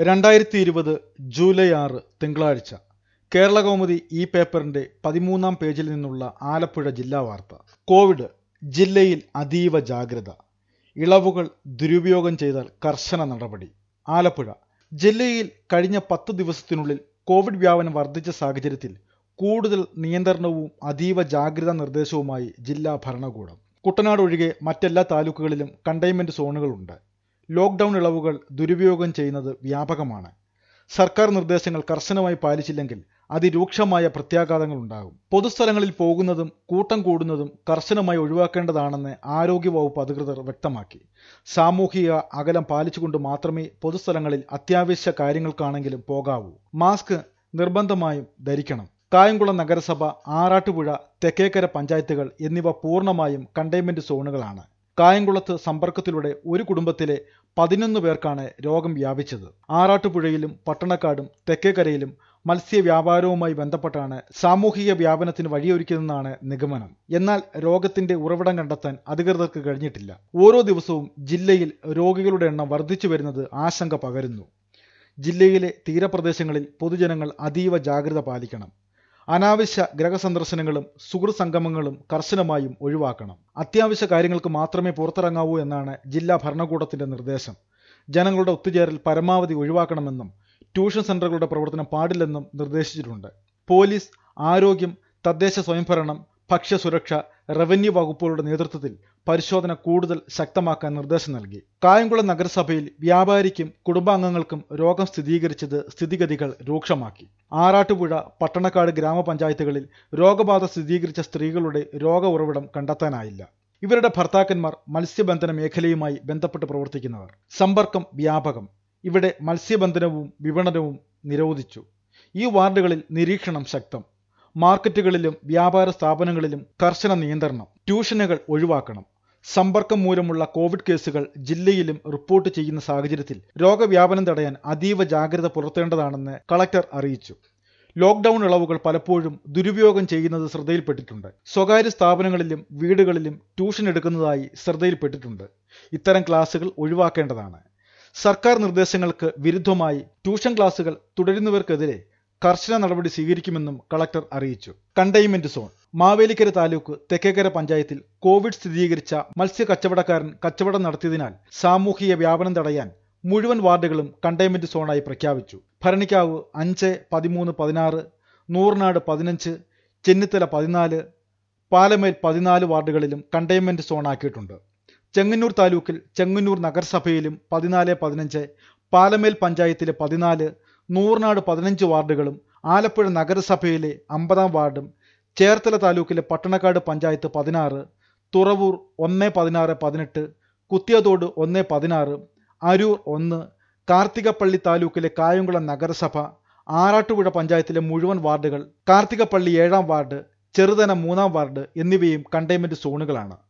രണ്ടായിരത്തി ഇരുപത് ജൂലൈ ആറ് തിങ്കളാഴ്ച കേരളകൗമുദി ഈ പേപ്പറിന്റെ പതിമൂന്നാം പേജിൽ നിന്നുള്ള ആലപ്പുഴ ജില്ലാ വാർത്ത കോവിഡ് ജില്ലയിൽ അതീവ ജാഗ്രത ഇളവുകൾ ദുരുപയോഗം ചെയ്താൽ കർശന നടപടി ആലപ്പുഴ ജില്ലയിൽ കഴിഞ്ഞ പത്ത് ദിവസത്തിനുള്ളിൽ കോവിഡ് വ്യാപനം വർദ്ധിച്ച സാഹചര്യത്തിൽ കൂടുതൽ നിയന്ത്രണവും അതീവ ജാഗ്രതാ നിർദ്ദേശവുമായി ജില്ലാ ഭരണകൂടം കുട്ടനാട് ഒഴികെ മറ്റെല്ലാ താലൂക്കുകളിലും കണ്ടെയ്ൻമെന്റ് സോണുകളുണ്ട് ലോക്ക്ഡൌൺ ഇളവുകൾ ദുരുപയോഗം ചെയ്യുന്നത് വ്യാപകമാണ് സർക്കാർ നിർദ്ദേശങ്ങൾ കർശനമായി പാലിച്ചില്ലെങ്കിൽ അതിരൂക്ഷമായ പ്രത്യാഘാതങ്ങൾ ഉണ്ടാകും പൊതുസ്ഥലങ്ങളിൽ പോകുന്നതും കൂട്ടം കൂടുന്നതും കർശനമായി ഒഴിവാക്കേണ്ടതാണെന്ന് ആരോഗ്യവകുപ്പ് അധികൃതർ വ്യക്തമാക്കി സാമൂഹിക അകലം പാലിച്ചുകൊണ്ട് മാത്രമേ പൊതുസ്ഥലങ്ങളിൽ അത്യാവശ്യ കാര്യങ്ങൾക്കാണെങ്കിലും പോകാവൂ മാസ്ക് നിർബന്ധമായും ധരിക്കണം കായംകുളം നഗരസഭ ആറാട്ടുപുഴ തെക്കേക്കര പഞ്ചായത്തുകൾ എന്നിവ പൂർണ്ണമായും കണ്ടെയ്ൻമെന്റ് സോണുകളാണ് കായംകുളത്ത് സമ്പർക്കത്തിലൂടെ ഒരു കുടുംബത്തിലെ പതിനൊന്ന് പേർക്കാണ് രോഗം വ്യാപിച്ചത് ആറാട്ടുപുഴയിലും പട്ടണക്കാടും തെക്കേക്കരയിലും മത്സ്യവ്യാപാരവുമായി ബന്ധപ്പെട്ടാണ് സാമൂഹിക വ്യാപനത്തിന് വഴിയൊരുക്കിയതെന്നാണ് നിഗമനം എന്നാൽ രോഗത്തിന്റെ ഉറവിടം കണ്ടെത്താൻ അധികൃതർക്ക് കഴിഞ്ഞിട്ടില്ല ഓരോ ദിവസവും ജില്ലയിൽ രോഗികളുടെ എണ്ണം വർദ്ധിച്ചു വരുന്നത് ആശങ്ക പകരുന്നു ജില്ലയിലെ തീരപ്രദേശങ്ങളിൽ പൊതുജനങ്ങൾ അതീവ ജാഗ്രത പാലിക്കണം അനാവശ്യ ഗ്രഹസന്ദർശനങ്ങളും സുഹൃത്ത് സംഗമങ്ങളും കർശനമായും ഒഴിവാക്കണം അത്യാവശ്യ കാര്യങ്ങൾക്ക് മാത്രമേ പുറത്തിറങ്ങാവൂ എന്നാണ് ജില്ലാ ഭരണകൂടത്തിന്റെ നിർദ്ദേശം ജനങ്ങളുടെ ഒത്തുചേരൽ പരമാവധി ഒഴിവാക്കണമെന്നും ട്യൂഷൻ സെന്ററുകളുടെ പ്രവർത്തനം പാടില്ലെന്നും നിർദ്ദേശിച്ചിട്ടുണ്ട് പോലീസ് ആരോഗ്യം തദ്ദേശ സ്വയംഭരണം ഭക്ഷ്യസുരക്ഷ റവന്യൂ വകുപ്പുകളുടെ നേതൃത്വത്തിൽ പരിശോധന കൂടുതൽ ശക്തമാക്കാൻ നിർദ്ദേശം നൽകി കായംകുളം നഗരസഭയിൽ വ്യാപാരിക്കും കുടുംബാംഗങ്ങൾക്കും രോഗം സ്ഥിരീകരിച്ചത് സ്ഥിതിഗതികൾ രൂക്ഷമാക്കി ആറാട്ടുപുഴ പട്ടണക്കാട് ഗ്രാമപഞ്ചായത്തുകളിൽ രോഗബാധ സ്ഥിരീകരിച്ച സ്ത്രീകളുടെ രോഗ ഉറവിടം കണ്ടെത്താനായില്ല ഇവരുടെ ഭർത്താക്കന്മാർ മത്സ്യബന്ധന മേഖലയുമായി ബന്ധപ്പെട്ട് പ്രവർത്തിക്കുന്നവർ സമ്പർക്കം വ്യാപകം ഇവിടെ മത്സ്യബന്ധനവും വിപണനവും നിരോധിച്ചു ഈ വാർഡുകളിൽ നിരീക്ഷണം ശക്തം മാർക്കറ്റുകളിലും വ്യാപാര സ്ഥാപനങ്ങളിലും കർശന നിയന്ത്രണം ട്യൂഷനുകൾ ഒഴിവാക്കണം സമ്പർക്കം മൂലമുള്ള കോവിഡ് കേസുകൾ ജില്ലയിലും റിപ്പോർട്ട് ചെയ്യുന്ന സാഹചര്യത്തിൽ രോഗവ്യാപനം തടയാൻ അതീവ ജാഗ്രത പുലർത്തേണ്ടതാണെന്ന് കളക്ടർ അറിയിച്ചു ലോക്ക്ഡൌൺ ഇളവുകൾ പലപ്പോഴും ദുരുപയോഗം ചെയ്യുന്നത് ശ്രദ്ധയിൽപ്പെട്ടിട്ടുണ്ട് സ്വകാര്യ സ്ഥാപനങ്ങളിലും വീടുകളിലും ട്യൂഷൻ എടുക്കുന്നതായി ശ്രദ്ധയിൽപ്പെട്ടിട്ടുണ്ട് ഇത്തരം ക്ലാസുകൾ ഒഴിവാക്കേണ്ടതാണ് സർക്കാർ നിർദ്ദേശങ്ങൾക്ക് വിരുദ്ധമായി ട്യൂഷൻ ക്ലാസുകൾ തുടരുന്നവർക്കെതിരെ കർശന നടപടി സ്വീകരിക്കുമെന്നും കളക്ടർ അറിയിച്ചു കണ്ടെയ്ൻമെന്റ് സോൺ മാവേലിക്കര താലൂക്ക് തെക്കേക്കര പഞ്ചായത്തിൽ കോവിഡ് സ്ഥിരീകരിച്ച മത്സ്യ കച്ചവടക്കാരൻ കച്ചവടം നടത്തിയതിനാൽ സാമൂഹിക വ്യാപനം തടയാൻ മുഴുവൻ വാർഡുകളും കണ്ടെയ്ൻമെന്റ് സോണായി പ്രഖ്യാപിച്ചു ഭരണിക്കാവ് അഞ്ച് പതിമൂന്ന് പതിനാറ് നൂറിനാട് പതിനഞ്ച് ചെന്നിത്തല പതിനാല് പാലമേൽ പതിനാല് വാർഡുകളിലും കണ്ടെയ്ൻമെന്റ് സോണാക്കിയിട്ടുണ്ട് ചെങ്ങന്നൂർ താലൂക്കിൽ ചെങ്ങന്നൂർ നഗരസഭയിലും പതിനാല് പതിനഞ്ച് പാലമേൽ പഞ്ചായത്തിലെ പതിനാല് നൂറിനാട് പതിനഞ്ച് വാർഡുകളും ആലപ്പുഴ നഗരസഭയിലെ അമ്പതാം വാർഡും ചേർത്തല താലൂക്കിലെ പട്ടണക്കാട് പഞ്ചായത്ത് പതിനാറ് തുറവൂർ ഒന്ന് പതിനാറ് പതിനെട്ട് കുത്തിയതോട് ഒന്ന് പതിനാറ് അരൂർ ഒന്ന് കാർത്തികപ്പള്ളി താലൂക്കിലെ കായംകുളം നഗരസഭ ആറാട്ടുപുഴ പഞ്ചായത്തിലെ മുഴുവൻ വാർഡുകൾ കാർത്തികപ്പള്ളി ഏഴാം വാർഡ് ചെറുതന മൂന്നാം വാർഡ് എന്നിവയും കണ്ടെയ്ൻമെന്റ് സോണുകളാണ്